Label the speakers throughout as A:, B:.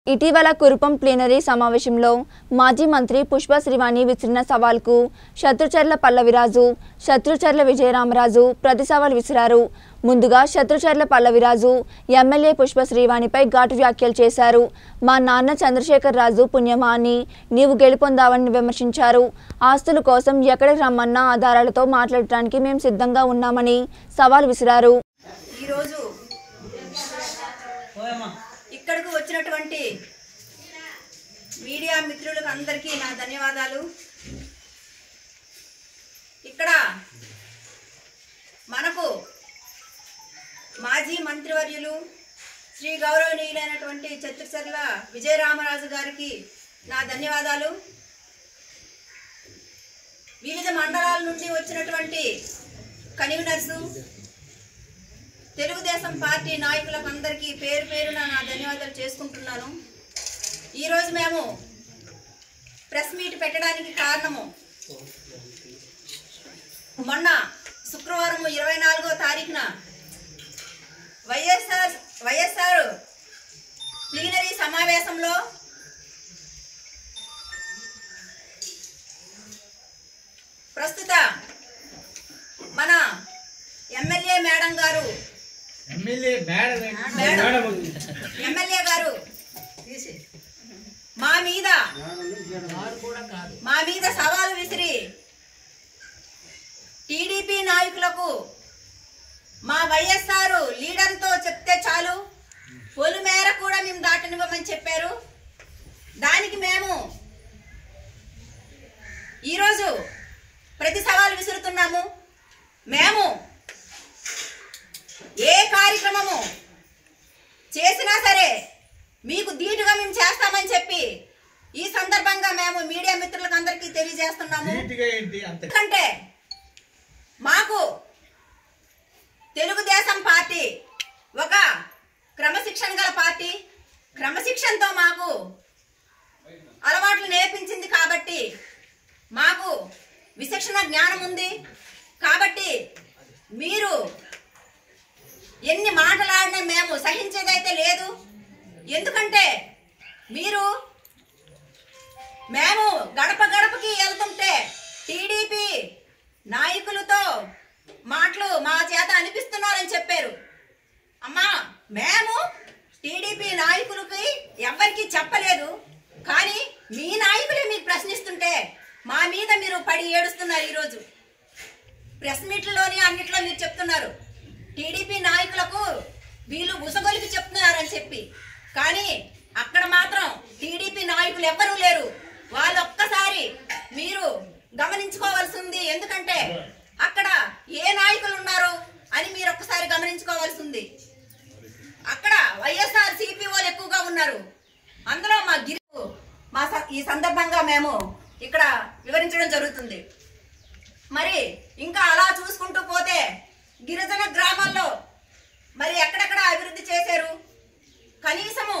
A: ఇటీవల కురుపం ప్లీనరీ సమావేశంలో మాజీ మంత్రి పుష్ప శ్రీవాణి విసిరిన సవాల్కు శత్రుచర్ల పల్లవిరాజు శత్రుచర్ల విజయరామరాజు ప్రతి సవాల్ విసిరారు ముందుగా శత్రుచర్ల పల్లవిరాజు ఎమ్మెల్యే పుష్ప శ్రీవాణిపై ఘాటు వ్యాఖ్యలు చేశారు మా నాన్న చంద్రశేఖర్ రాజు పుణ్యమా అని నీవు గెలుపొందావని విమర్శించారు ఆస్తుల కోసం ఎక్కడికి రమ్మన్నా ఆధారాలతో మాట్లాడటానికి మేము సిద్ధంగా ఉన్నామని సవాల్ విసిరారు
B: ఈరోజు ఇక్కడకు వచ్చినటువంటి మీడియా మిత్రులకు అందరికీ నా ధన్యవాదాలు ఇక్కడ మనకు మాజీ మంత్రివర్యులు శ్రీ గౌరవనీయులైనటువంటి చతుర్చర్ల విజయరామరాజు గారికి నా ధన్యవాదాలు వివిధ మండలాల నుండి వచ్చినటువంటి కన్వీనర్సు తెలుగుదేశం పార్టీ నాయకులకు అందరికీ పేరు పేరున నా ధన్యవాదాలు చేసుకుంటున్నాను ఈరోజు మేము ప్రెస్ మీట్ పెట్టడానికి కారణము మొన్న శుక్రవారం ఇరవై నాలుగో తారీఖున వైఎస్ఆర్ వైఎస్ఆర్ ప్లీనరీ సమావేశంలో ప్రస్తుత మన ఎమ్మెల్యే మేడం గారు
C: MLA madam
B: madam.
C: Madam
B: MLA గారు మా మీద మా మీద సవాలు విసిరి టీడీపీ నాయకులకు మా వైఎస్ఆర్ లీడర్తో చెప్తే చాలు పొలు మేర కూడా మేము దాటనివ్వమని చెప్పారు దానికి మేము ఈరోజు ప్రతి సవాలు విసురుతున్నాము మేము ఏ కార్యక్రమము చేసినా సరే మీకు ధీటుగా మేము చేస్తామని చెప్పి ఈ సందర్భంగా మేము మీడియా మిత్రులకు అందరికీ తెలియజేస్తున్నాము
C: నీట్గా ఏంటి అంత
B: ఎందుకంటే మాకు తెలుగుదేశం పార్టీ ఒక క్రమశిక్షణ గల పార్టీ క్రమశిక్షణతో మాకు అలవాట్లు నేర్పించింది కాబట్టి మాకు విశిక్షణ జ్ఞానం ఉంది కాబట్టి మీరు ఎన్ని మాటలాడినా మేము సహించేదైతే లేదు ఎందుకంటే మీరు మేము గడప గడపకి వెళ్తుంటే టీడీపీ నాయకులతో మాటలు మా చేత అనిపిస్తున్నారని చెప్పారు అమ్మా మేము టీడీపీ నాయకులకి ఎవ్వరికీ చెప్పలేదు కానీ మీ నాయకులే మీకు ప్రశ్నిస్తుంటే మా మీద మీరు పడి ఏడుస్తున్నారు ఈరోజు ప్రెస్ మీట్లలోని అన్నిట్లో మీరు చెప్తున్నారు టీడీపీ నాయకులకు వీళ్ళు ఉసగొలిపి చెప్తున్నారని చెప్పి కానీ అక్కడ మాత్రం టీడీపీ నాయకులు ఎవ్వరూ లేరు వాళ్ళు ఒక్కసారి మీరు గమనించుకోవాల్సి ఉంది ఎందుకంటే అక్కడ ఏ నాయకులు ఉన్నారు అని మీరు ఒక్కసారి గమనించుకోవాల్సి ఉంది అక్కడ వైఎస్ఆర్ సిపిఓలు ఎక్కువగా ఉన్నారు అందులో మా గిరి మా స- ఈ సందర్భంగా మేము ఇక్కడ వివరించడం జరుగుతుంది మరి ఇంకా అలా చూసుకుంటూ పోతే గిరిజన గ్రామాల్లో మరి ఎక్కడెక్కడ అభివృద్ధి చేశారు కనీసము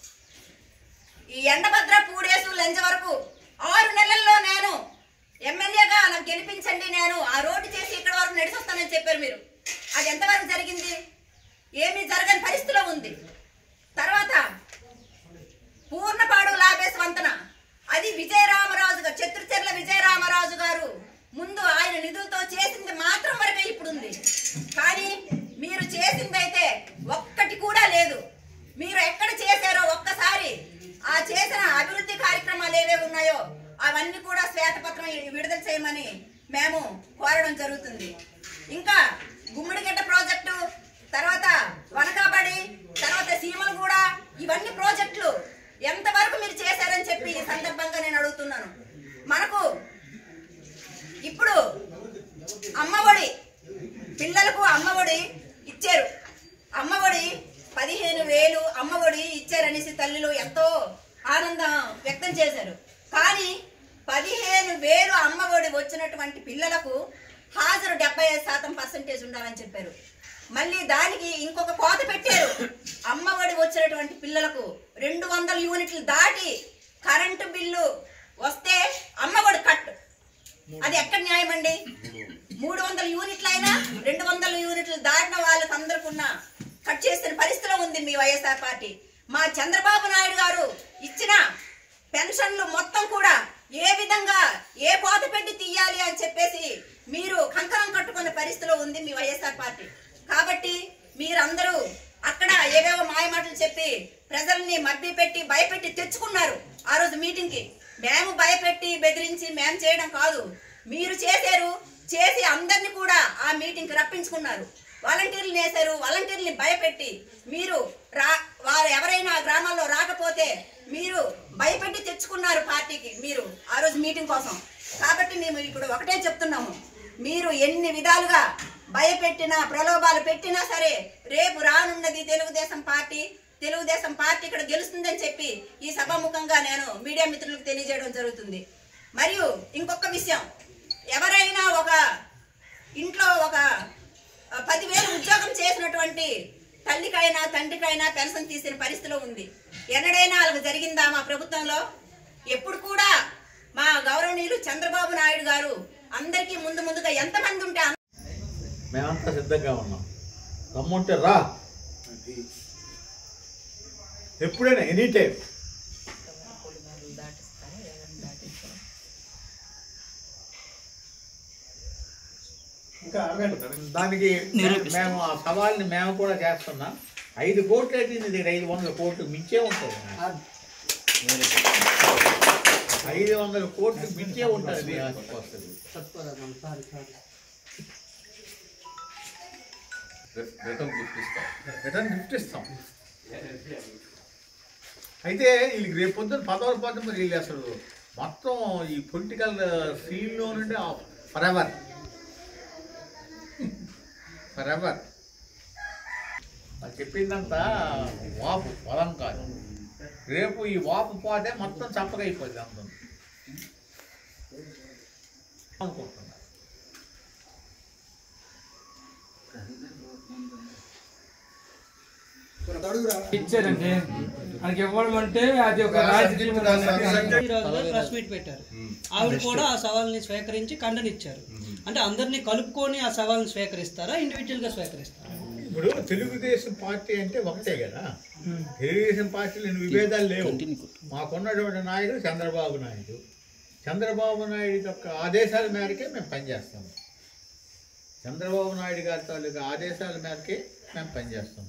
B: ఈ ఎండభద్ర పూడేసు లెంజ వరకు ఆరు నెలల్లో నేను ఎమ్మెల్యేగా నాకు గెలిపించండి నేను ఆ రోడ్డు చేసి ఇక్కడ వరకు నడిచొస్తానని చెప్పారు మీరు అది ఎంతవరకు జరిగింది ఏమీ జరగని పరిస్థితిలో ఉంది తర్వాత పూర్ణపాడు లాభేశ్ వంతన అది విజయరామరాజు గారు చతుర్చెర్ల విజయరామరాజు గారు ముందు ఆయన నిధులతో చేసింది మాత్రం వరకే ఇప్పుడు ఉంది కానీ మీరు చేసిందైతే ఒక్కటి కూడా లేదు మీరు ఎక్కడ చేశారో ఒక్కసారి ఆ చేసిన అభివృద్ధి కార్యక్రమాలు ఏవే ఉన్నాయో అవన్నీ కూడా శ్వేతపత్రం విడుదల చేయమని మేము కోరడం జరుగుతుంది ఇంకా గుమ్మడిగడ్డ ప్రాజెక్టు తర్వాత వనకాబడి తర్వాత సీమలగూడ ఇవన్నీ ప్రాజెక్టులు ఎంతవరకు మీరు చేశారని చెప్పి ఈ సందర్భంగా నేను అడుగుతున్నాను మనకు ఇప్పుడు అమ్మఒడి పిల్లలకు అమ్మఒడి ఇచ్చారు అమ్మఒడి పదిహేను వేలు అమ్మఒడి ఇచ్చారనేసి తల్లులు ఎంతో ఆనందం వ్యక్తం చేశారు కానీ పదిహేను వేలు అమ్మఒడి వచ్చినటువంటి పిల్లలకు హాజరు డెబ్బై ఐదు శాతం పర్సెంటేజ్ ఉండాలని చెప్పారు మళ్ళీ దానికి ఇంకొక కోత పెట్టారు అమ్మఒడి వచ్చినటువంటి పిల్లలకు రెండు వందల యూనిట్లు దాటి కరెంటు బిల్లు వస్తే అమ్మఒడి కట్ అది ఎక్కడ న్యాయం అండి మూడు వందల యూనిట్లు అయినా రెండు వందల యూనిట్లు దాటిన వాళ్ళకి అందరికీ ఉన్న కట్ చేసిన పరిస్థితిలో ఉంది మీ వైఎస్ఆర్ పార్టీ మా చంద్రబాబు నాయుడు గారు ఇచ్చిన పెన్షన్లు మొత్తం కూడా ఏ విధంగా ఏ కోత పెట్టి తీయాలి అని చెప్పేసి మీరు కంకణం కట్టుకున్న పరిస్థితిలో ఉంది మీ వైఎస్ఆర్ పార్టీ కాబట్టి మీరందరూ అక్కడ ఏవేవో మాయమాటలు చెప్పి ప్రజల్ని మభ్య పెట్టి భయపెట్టి తెచ్చుకున్నారు ఆ రోజు మీటింగ్ కి మేము భయపెట్టి బెదిరించి మేము చేయడం కాదు మీరు చేశారు చేసి అందరిని కూడా ఆ మీటింగ్ కి రప్పించుకున్నారు వాలంటీర్లు వేశారు వాలంటీర్ని భయపెట్టి మీరు రా వారు ఎవరైనా గ్రామాల్లో రాకపోతే మీరు భయపెట్టి తెచ్చుకున్నారు పార్టీకి మీరు ఆ రోజు మీటింగ్ కోసం కాబట్టి మేము ఇప్పుడు ఒకటే చెప్తున్నాము మీరు ఎన్ని విధాలుగా భయపెట్టినా ప్రలోభాలు పెట్టినా సరే రేపు రానున్నది తెలుగుదేశం పార్టీ తెలుగుదేశం పార్టీ ఇక్కడ గెలుస్తుందని చెప్పి ఈ సభాముఖంగా నేను మీడియా మిత్రులకు తెలియజేయడం జరుగుతుంది మరియు ఇంకొక విషయం ఎవరైనా ఒక ఇంట్లో ఒక ఆ, పదివేలు ఉద్యోగం చేసినటువంటి తల్లికైనా తండ్రికైనా పెన్షన్ తీసిన పరిస్థితిలో ఉంది ఎన్నడైనా వాళ్ళకి జరిగిందా మా ప్రభుత్వంలో ఎప్పుడు కూడా మా గౌరవనీయులు చంద్రబాబు నాయుడు గారు అందరికీ ముందు ముందుగా ఎంతమంది ఉంటే అంత
C: మేమంతా సిద్ధంగా ఉన్నాం రమ్మంటే రా ఎప్పుడైనా ఎనీ టైం ఇంకా అడగండి. దానికి మేము ఆ సవాల్ని మేము కూడా చేస్తున్నాం ఐదు కోట్లు అయితే నీ దగ్గర ఐదు వందల కోట్లు మించే ఉంటుంది ఐదు వందల కోట్లు మించే ఉంటుంది నీ ఆస్తి వస్తుంది
D: రిటర్న్ గిఫ్ట్ ఇస్తాం
C: రిటర్న్ గిఫ్ట్ ఇస్తాం అయితే వీళ్ళకి రేపు పొద్దున్న పదవులు పోతే మరి వీళ్ళు అసలు మొత్తం ఈ పొలిటికల్ ఫీల్డ్లో నుండి ఫర్ ఎవర్ ఫర్ ఎవర్ చెప్పిందంతా వాపు పొలం కాదు రేపు ఈ వాపు పోతే మొత్తం చప్పగైపోద్ది అందరం అనుకుంటున్నా
E: ఇచ్చారండి మనకి ఇవ్వడం అంటే అది ఒక రాజకీయం
F: ఈ రోజున ప్రెస్ మీట్ పెట్టారు ఆవిడ కూడా ఆ సవాల్ని స్వీకరించి ఖండనిచ్చారు అంటే అందరినీ కలుపుకొని ఆ సవాల్ని స్వీకరిస్తారా ఇండివిజువల్ గా స్వీకరిస్తారా
C: ఇప్పుడు తెలుగుదేశం పార్టీ అంటే ఒకటే కదా తెలుగుదేశం పార్టీలో ఎన్ని విభేదాలు లేవు మాకున్నటువంటి నాయకుడు చంద్రబాబు నాయుడు చంద్రబాబు నాయుడు యొక్క ఆదేశాల మేరకే మేము పనిచేస్తాము చంద్రబాబు నాయుడు గారి తాలూకా ఆదేశాల మేరకే మేము పనిచేస్తాము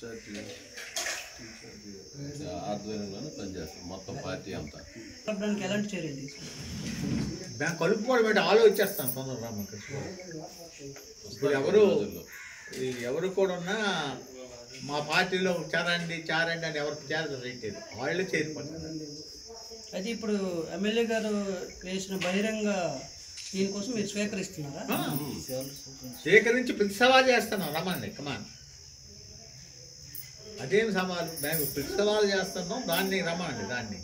D: ఆధ్వర్యంలోనే పనిచేస్తాం మొత్తం పార్టీ అంతా
F: కలపడానికి ఎలాంటి చర్యలు తీసుకుంటారు
C: మేము కలుపుకోవడం అంటే ఆలోచిస్తాం తొందర రామకృష్ణ ఇప్పుడు ఎవరు ఈ ఎవరు కూడా ఉన్నా మా పార్టీలో చేరండి చేరండి అని ఎవరికి చేరదు రైట్ వాళ్ళే చేరిపోతారు
F: అయితే ఇప్పుడు ఎమ్మెల్యే గారు వేసిన బహిరంగ దీనికోసం మీరు స్వీకరిస్తున్నారా
C: సేకరించి ప్రతి సవాల్ చేస్తున్నాం రమ్మండి కమాన్ అదేం సవాలు మేము ప్రతి సవాలు చేస్తున్నాం దాన్ని రమ్మండి దాన్ని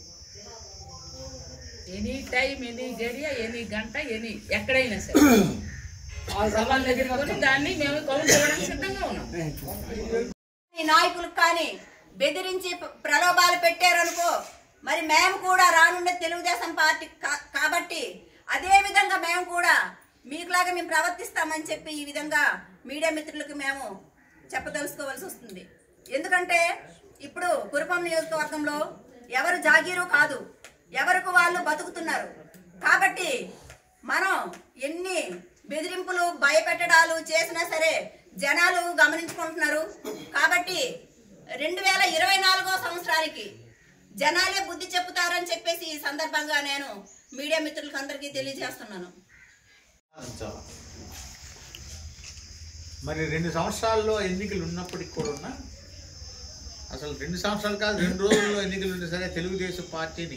G: ఎనీ టైం ఎనీ గడియ ఎనీ గంట ఎనీ ఎక్కడైనా సరే ఆ సవాల్ ఎదుర్కొని దాన్ని మేము కౌంట్ చేయడానికి సిద్ధంగా ఉన్నాం
B: ఈ నాయకులకు కానీ బెదిరించి ప- ప్రలోభాలు పెట్టారనుకో మరి మేము కూడా రానున్న తెలుగుదేశం పార్టీ కా- కాబట్టి అదే విధంగా మేము కూడా మీకులాగా మేము ప్రవర్తిస్తామని చెప్పి ఈ విధంగా మీడియా మిత్రులకు మేము చెప్పదలుచుకోవాల్సి వస్తుంది ఎందుకంటే ఇప్పుడు కురుపం నియోజకవర్గంలో ఎవరు జాగీరు కాదు ఎవరికి వాళ్ళు బతుకుతున్నారు కాబట్టి మనం ఎన్ని బెదిరింపులు భయపెట్టడాలు చేసినా సరే జనాలు గమనించుకుంటున్నారు కాబట్టి రెండు వేల ఇరవై నాలుగో సంవత్సరానికి జనాలే బుద్ధి చెప్పుతారని చెప్పేసి ఈ సందర్భంగా నేను మీడియా మిత్రులకు అందరికీ తెలియజేస్తున్నాను
C: మరి రెండు సంవత్సరాల్లో ఎన్నికలు ఉన్నప్పటికి కూడా ఉన్నా అసలు రెండు సంవత్సరాలు కాదు రెండు రోజుల్లో ఎన్నికలు ఉన్నా సరే తెలుగుదేశం పార్టీని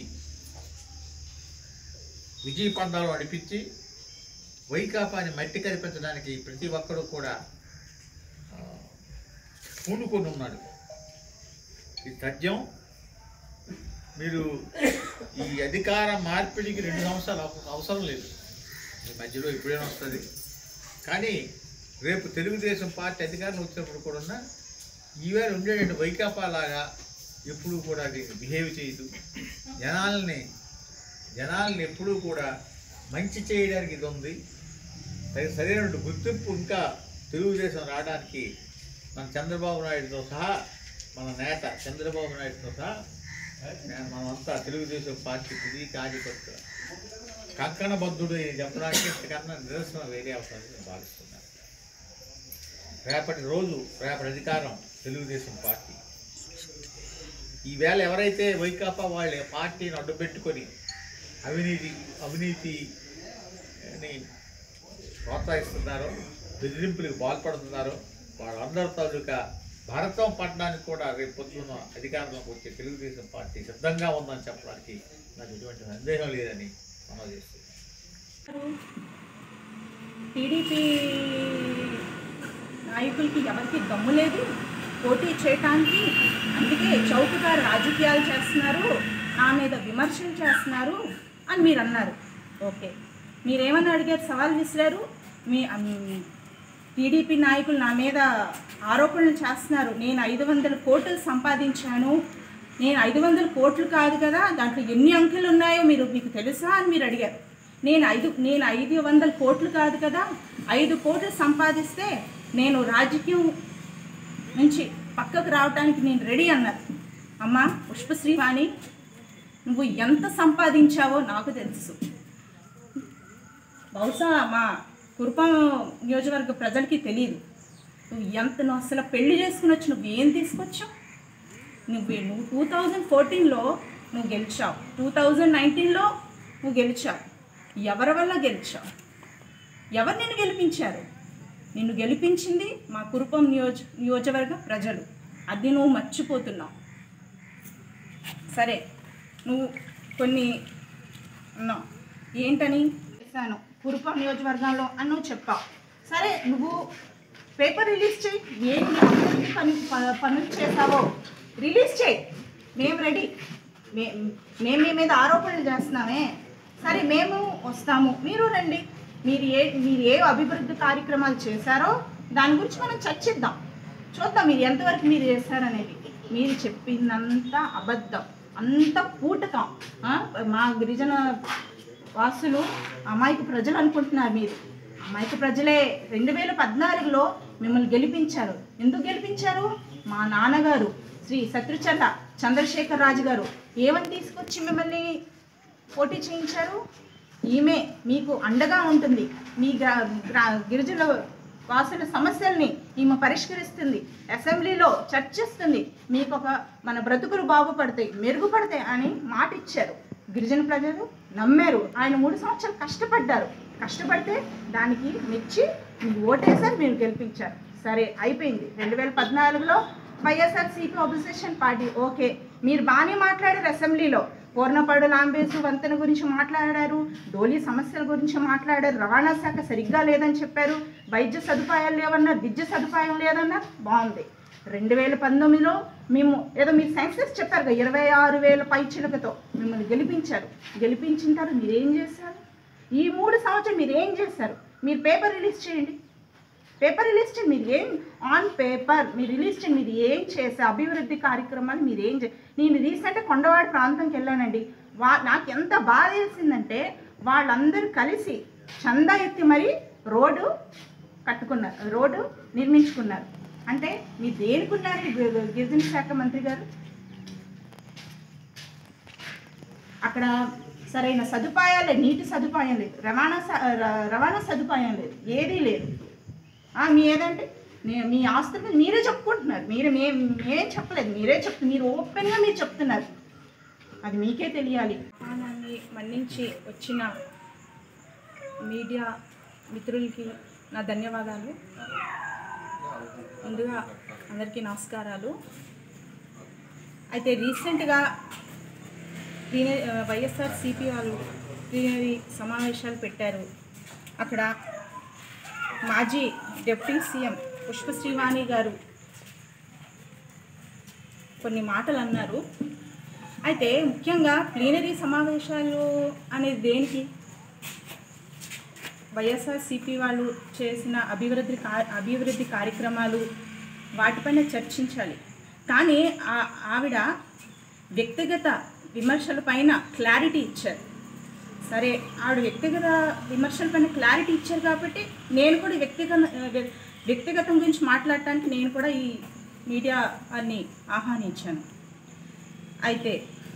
C: విజయ పందాలు నడిపించి వైకాపాని మట్టి కనిపించడానికి ప్రతి ఒక్కరూ కూడా ఆ, పూనుకొని ఉన్నాడు ఇది తథ్యం మీరు ఈ అధికార మార్పిడికి రెండు సంవత్సరాలు అవ- అవసరం లేదు ఈ మధ్యలో ఇప్పుడైనా వస్తుంది కానీ రేపు తెలుగుదేశం పార్టీ అధికారం వచ్చినప్పుడు కూడా ఈవేళ ఉండేటువంటి వైకాపా లాగా ఎప్పుడూ కూడా అది బిహేవ్ చేయదు జనాల్ని జనాల్ని ఎప్పుడూ కూడా మంచి చేయడానికి ఇది ఉంది సరి- సరైన గుర్తింపు ఇంకా తెలుగుదేశం రావడానికి మన చంద్రబాబు నాయుడుతో సహా మన నేత చంద్రబాబు నాయుడుతో సహా నేను మనమంతా తెలుగుదేశం పార్టీ ఇది కార్యకర్త కంకణబద్ధుడు అని చెప్పడానికి ఇంతకన్నా నిరసన వేరే అవసరం నేను భావిస్తున్నాను రేపటి రోజు రేపటి అధికారం తెలుగుదేశం పార్టీ ఈవేళ ఎవరైతే వైకాపా వాళ్ళ పార్టీని అడ్డుపెట్టుకొని అవినీతి అవినీతి అని ప్రోత్సహిస్తున్నారో బెదిరింపులకు పాల్పడుతున్నారో వాళ్ళందరి తాలూకా భారతం పట్టడానికి కూడా రేపు పొద్దున్న అధికారంలోకి వచ్చే తెలుగుదేశం పార్టీ సిద్ధంగా ఉందని చెప్పడానికి నాకు ఎటువంటి సందేహం లేదని మనం చేస్తున్నాం
H: టీడీపీ నాయకులకి ఎవరికి దమ్ము లేదు పోటీ చేయటానికి అందుకే చౌకగా రాజకీయాలు చేస్తున్నారు నా మీద విమర్శలు చేస్తున్నారు అని మీరు అన్నారు ఓకే మీరేమని అడిగారు సవాల్ విసిరారు మీ అమ్, టీడీపీ నాయకులు నా మీద ఆరోపణలు చేస్తున్నారు నేను ఐదు వందల కోట్లు సంపాదించాను నేను ఐదు వందల కోట్లు కాదు కదా దాంట్లో ఎన్ని అంకెలు ఉన్నాయో మీరు మీకు తెలుసా అని మీరు అడిగారు నేను ఐదు నేను ఐదు వందల కోట్లు కాదు కదా ఐదు కోట్లు సంపాదిస్తే నేను రాజకీయం నుంచి పక్కకు రావడానికి నేను రెడీ అన్నారు అమ్మ పుష్పశ్రీవాణి నువ్వు ఎంత సంపాదించావో నాకు తెలుసు బహుశా మా కురుపం నియోజకవర్గ ప్రజలకి తెలియదు నువ్వు ఎంత నువ్వు అసలు పెళ్లి చేసుకుని వచ్చి నువ్వు ఏం తీసుకొచ్చావు నువ్వు నువ్వు టూ థౌజండ్ ఫోర్టీన్లో నువ్వు గెలిచావు టూ థౌజండ్ నైన్టీన్లో నువ్వు గెలిచావు ఎవరి వల్ల గెలిచావు ఎవరు నిన్ను గెలిపించారు నిన్ను గెలిపించింది మా కురుపం నియోజ నియోజకవర్గ ప్రజలు అది నువ్వు మర్చిపోతున్నావు సరే నువ్వు కొన్ని అన్నావు ఏంటని చేశాను కురుపం నియోజకవర్గంలో అని నువ్వు చెప్పావు సరే నువ్వు పేపర్ రిలీజ్ చేయి ఏం నీ అభివృద్ధి పని ప- పనులు చేసావో రిలీజ్ చేయి మేము రెడీ మే మేము మీ మీద ఆరోపణలు చేస్తున్నామే సరే మేము వస్తాము మీరు రండి మీరు ఏ మీరు ఏ అభివృద్ధి కార్యక్రమాలు చేశారో దాని గురించి మనం చర్చిద్దాం చూద్దాం మీరు ఎంతవరకు మీరు చేశారనేది మీరు చెప్పిందంతా అబద్ధం అంత పూటకం ఆ? మా గిరిజన వాసులు అమాయక ప్రజలు అనుకుంటున్నారు మీరు అమాయక ప్రజలే రెండు వేల పద్నాలుగులో మిమ్మల్ని గెలిపించారు ఎందుకు గెలిపించారు మా నాన్నగారు శ్రీ శత్రుచర్ల చంద్రశేఖర్ రాజు గారు ఏమని తీసుకొచ్చి మిమ్మల్ని పోటీ చేయించారు ఈమె మీకు అండగా ఉంటుంది మీ గ్రా గ్రా గిరిజన వాసుల సమస్యల్ని ఈమె పరిష్కరిస్తుంది అసెంబ్లీలో చర్చిస్తుంది మీకు ఒక మన బ్రతుకులు బాగుపడతాయి మెరుగుపడతాయి అని మాట ఇచ్చారు గిరిజన ప్రజలు నమ్మారు ఆయన మూడు సంవత్సరాలు కష్టపడ్డారు కష్టపడితే దానికి మెచ్చి మీరు ఓటేసారు మీరు గెలిపించారు సరే అయిపోయింది రెండు వేల పద్నాలుగులో వైఎస్ఆర్సీపీ అపోజిషన్ పార్టీ ఓకే మీరు బాగానే మాట్లాడారు అసెంబ్లీలో పూర్ణపాడు లాంబేసు వంతెన గురించి మాట్లాడారు డోలీ సమస్యల గురించి మాట్లాడారు రవాణా శాఖ సరిగ్గా లేదని చెప్పారు వైద్య సదుపాయాలు లేవన్నారు విద్య సదుపాయం లేదన్నారు బాగుంది రెండు వేల పంతొమ్మిదిలో మేము ఏదో మీరు సెన్సెస్ చెప్పారు కదా ఇరవై ఆరు వేల పైచిలకతో మిమ్మల్ని గెలిపించారు గెలిపించిన తర్వాత మీరు ఏం చేశారు ఈ మూడు సంవత్సరాలు మీరు ఏం చేశారు మీరు పేపర్ రిలీజ్ చేయండి పేపర్ రిలీజ్ చేయండి మీరు ఏం ఆన్ పేపర్ మీరు రిలీజ్ చేయండి మీరు ఏం చేసే అభివృద్ధి కార్యక్రమాలు మీరు ఏం చే నేను రీసెంట్గా కొండవాడి ప్రాంతంకి వెళ్ళానండి వా నాకు ఎంత బాధ వేసిందంటే వాళ్ళందరూ కలిసి చందా ఎత్తి మరి రోడ్డు కట్టుకున్నారు రోడ్డు నిర్మించుకున్నారు అంటే మీరు దేనికున్నారు ఈ గి- గిరిజన శాఖ మంత్రి గారు అక్కడ సరైన సదుపాయాలు లేదు, నీటి సదుపాయం లేదు రవాణా స- ర- రవాణా సదుపాయం లేదు ఏదీ లేదు ఆ, మీ ఏదంటే నే- మీ ఆస్తుల మీద మీరే చెప్పుకుంటున్నారు మీరు మే మేమేం చెప్పలేదు మీరే చెప్తు మీరు ఓపెన్గా మీరు చెప్తున్నారు అది మీకే తెలియాలి ఆహ్వానాన్ని మన్నించి వచ్చిన మీడియా మిత్రులకి నా ధన్యవాదాలు ముందుగా అందరికీ నమస్కారాలు అయితే రీసెంట్గా ప్లీనరీ వైఎస్ఆర్ సిపి వాళ్ళు ప్లీనరీ సమావేశాలు పెట్టారు అక్కడ మాజీ డిప్యూటీ సీఎం పుష్పశ్రీవాణి గారు కొన్ని మాటలు అన్నారు అయితే ముఖ్యంగా ప్లీనరీ సమావేశాలు అనేది దేనికి వైఎస్ఆర్సిపి వాళ్ళు చేసిన అభివృద్ధి కా అభివృద్ధి కార్యక్రమాలు వాటిపైన చర్చించాలి కానీ ఆ- ఆవిడ వ్యక్తిగత విమర్శల పైన క్లారిటీ ఇచ్చారు సరే ఆవిడ వ్యక్తిగత విమర్శల పైన క్లారిటీ ఇచ్చారు కాబట్టి నేను కూడా వ్యక్తిగత వ్యక్తిగతం గురించి మాట్లాడటానికి నేను కూడా ఈ మీడియా అని ఆహ్వానించాను అయితే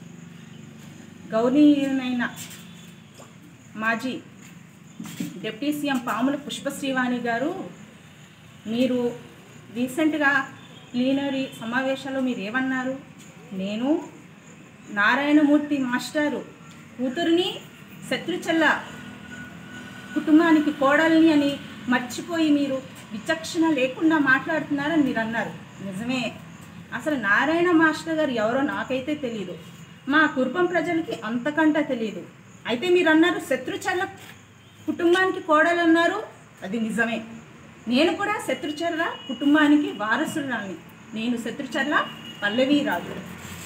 H: గౌరవనీయులైన మాజీ డిప్యూటీ సీఎం పాముల పుష్పశ్రీవాణి గారు మీరు రీసెంట్గా ప్లీనరీ సమావేశాల్లో మీరు ఏమన్నారు నేను నారాయణమూర్తి మాస్టారు కూతురిని శత్రుచల్ల కుటుంబానికి కోడల్ని అని మర్చిపోయి మీరు విచక్షణ లేకుండా మాట్లాడుతున్నారని మీరు అన్నారు నిజమే అసలు నారాయణ మాస్టర్ గారు ఎవరో నాకైతే తెలియదు మా కురుపం ప్రజలకి అంతకంటే తెలియదు అయితే మీరు అన్నారు శత్రుచల్ల కుటుంబానికి కోడలు అన్నారు అది నిజమే నేను కూడా శత్రుచర్ల కుటుంబానికి వారసురాల్ని నేను శత్రుచర్ల పల్లవి రాజు